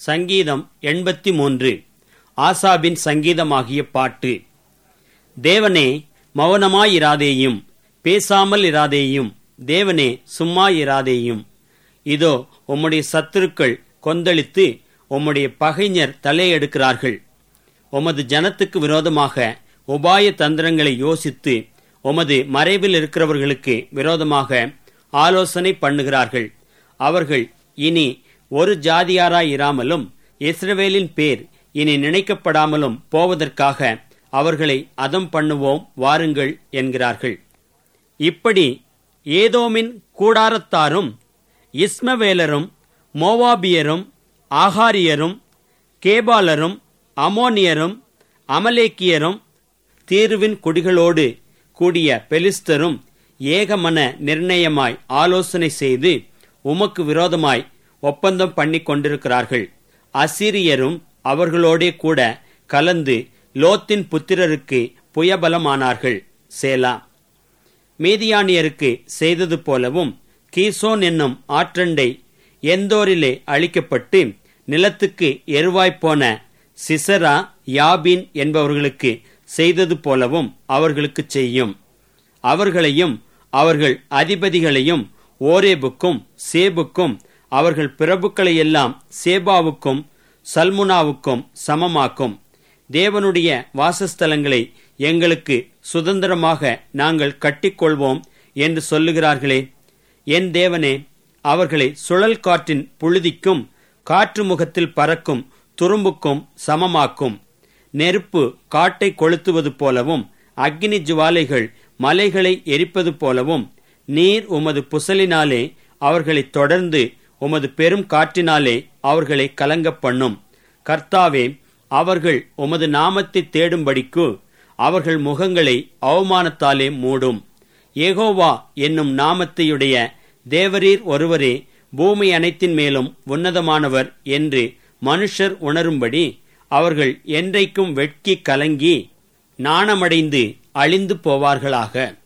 சங்கீதம் எண்பத்தி மூன்று ஆசாபின் சங்கீதமாகிய பாட்டு தேவனே மௌனமாயிராதேயும் பேசாமல் இராதேயும் தேவனே சும்மா இராதேயும் இதோ உம்முடைய சத்துருக்கள் கொந்தளித்து உம்முடைய பகைஞர் தலையெடுக்கிறார்கள் உமது ஜனத்துக்கு விரோதமாக உபாய தந்திரங்களை யோசித்து உமது மறைவில் இருக்கிறவர்களுக்கு விரோதமாக ஆலோசனை பண்ணுகிறார்கள் அவர்கள் இனி ஒரு ஜாதியாராய் இராமலும் இஸ்ரவேலின் பேர் இனி நினைக்கப்படாமலும் போவதற்காக அவர்களை அதம் பண்ணுவோம் வாருங்கள் என்கிறார்கள் இப்படி ஏதோமின் கூடாரத்தாரும் இஸ்மவேலரும் மோவாபியரும் ஆகாரியரும் கேபாலரும் அமோனியரும் அமலேக்கியரும் தீருவின் குடிகளோடு கூடிய பெலிஸ்தரும் ஏகமன நிர்ணயமாய் ஆலோசனை செய்து உமக்கு விரோதமாய் ஒப்பந்தம் பண்ணி கொண்டிருக்கிறார்கள் அசிரியரும் அவர்களோடே கூட கலந்து லோத்தின் புத்திரருக்கு புயபலமானார்கள் சேலா மீதியானியருக்கு செய்தது போலவும் கீசோன் என்னும் ஆற்றண்டை எந்தோரிலே அழிக்கப்பட்டு நிலத்துக்கு எருவாய்ப்போன சிசரா யாபின் என்பவர்களுக்கு செய்தது போலவும் அவர்களுக்கு செய்யும் அவர்களையும் அவர்கள் அதிபதிகளையும் ஓரேபுக்கும் சேபுக்கும் அவர்கள் பிரபுக்களையெல்லாம் சேபாவுக்கும் சல்முனாவுக்கும் சமமாக்கும் தேவனுடைய வாசஸ்தலங்களை எங்களுக்கு சுதந்திரமாக நாங்கள் கட்டிக்கொள்வோம் என்று சொல்லுகிறார்களே என் தேவனே அவர்களை சுழல் காற்றின் புழுதிக்கும் காற்று முகத்தில் பறக்கும் துரும்புக்கும் சமமாக்கும் நெருப்பு காட்டை கொளுத்துவது போலவும் அக்னி ஜுவாலைகள் மலைகளை எரிப்பது போலவும் நீர் உமது புசலினாலே அவர்களை தொடர்ந்து உமது பெரும் காற்றினாலே அவர்களை கலங்க பண்ணும் கர்த்தாவே அவர்கள் உமது நாமத்தை தேடும்படிக்கு அவர்கள் முகங்களை அவமானத்தாலே மூடும் ஏகோவா என்னும் நாமத்தையுடைய தேவரீர் ஒருவரே பூமி அனைத்தின் மேலும் உன்னதமானவர் என்று மனுஷர் உணரும்படி அவர்கள் என்றைக்கும் வெட்கி கலங்கி நாணமடைந்து அழிந்து போவார்களாக